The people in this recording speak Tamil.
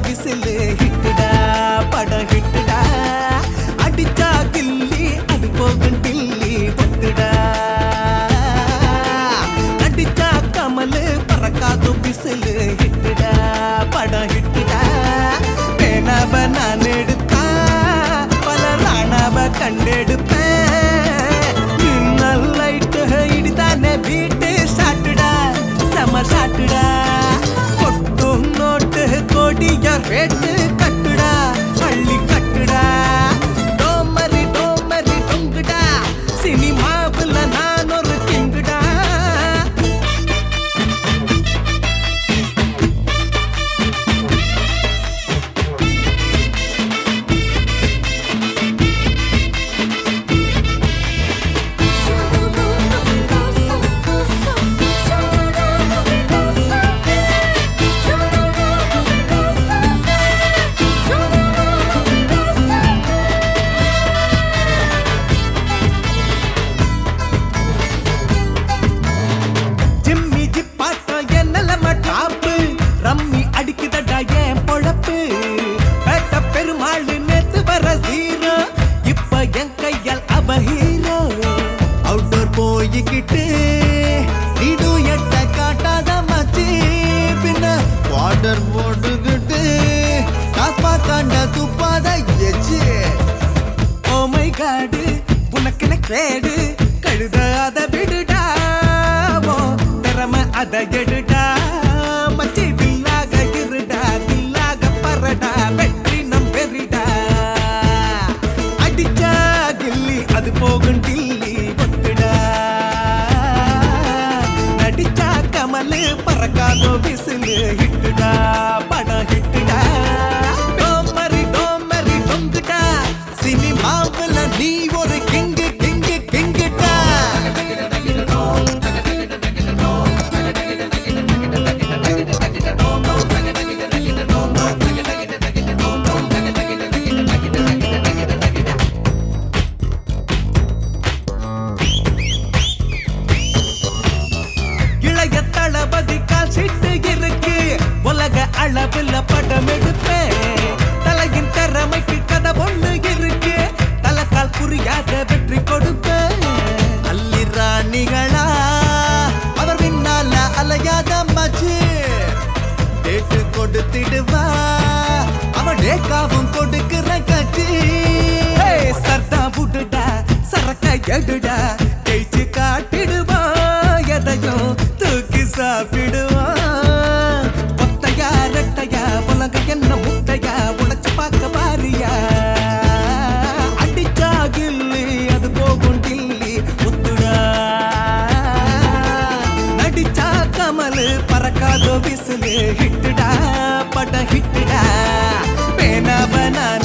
விசிலு ஹிட்டுடா படம் ஹிட்டுடா அடிச்சா கில்லி அது போகும் டில்லி ஒத்துடா அடிச்சா கமலு பறக்காது விசிலு ஹிட்டுடா படம் ஹிட்டுடா பேனாவ நான் எடுத்தா பல ராணாவ கண்டெடுப்பேன் மின்னல் லைட்டு இடிதானே வீட்டு சாட்டுடா செம சாட்டுடா கொட்டும் நோட்டு கோடிய ரேட்டு கட்டுடா பள்ளி கட்டுடா டோமரி டோமரி டொங்குடா சினிமாவுல நான் ஒரு கிங்குடா ஜிம்மி ஜிப்பாட்டம் என் நிலம டாப்பு ரம்மி அடிக்குதடா என் பொழப்பு பேட்ட பெருமாள் நேத்து வர சீரோ இப்ப என் கையால் அவ ஹீரோ அவுட்டோர் போய்கிட்டு நீடு எட்ட காட்டாத மச்சி பின்ன வாட்டர் போட்டுக்கிட்டு காஸ்பா காண்ட துப்பாத எச்சி ஓ மை காடு உனக்கு கேடு கழுத அத விடுடா ஓ திறமை அத எடுடா மச்சி தில்லாக இருடா தில்லாக பறடா வெற்றி நம் பெரிடா அடிச்சா கில்லி அது போகும் டில்லி ஒத்துடா நடிச்சா கமலு பறக்காதோ விசிலு ஹிட்டுடா படம் ஹிட்டுடா டோமரி டோமரி டொங்குடா சினிமாவுல நீ ஒரு கிங்கு கிங்கு கிங்குடா இளைய தளபதி கால் சீட்டு இருக்கு உலக அளவுல படம் எடுப்பேன் தலையின் திறமைக்கு கதை ஒண்ணு இருக்கு தலைக்கால் புரியாத வெற்றி கொடுப்பேன் அல்லி ராணிகளா அவர் பின்னால அலையாத மச்சு டேட்டு கொடுத்திடுவா அவன் டேக்காவும் கொடுக்கிற கட்சி சர்தா புடுடா சரக்க எடுடா ஜெயிச்சு காட்டிடுவா எதையும் தூக்கி சாப்பிடுவான் ஒத்தையா ரெட்டையா உலக என்ன முட்டையா உடைச்சு பார்க்க பாரியா அடிச்சா கில்லி அது போகும் டில்லி முத்துடா நடிச்சா கமலு பறக்காதோ விசிலு ஹிட்டுடா பட ஹிட்டுடா பேனாவ நான்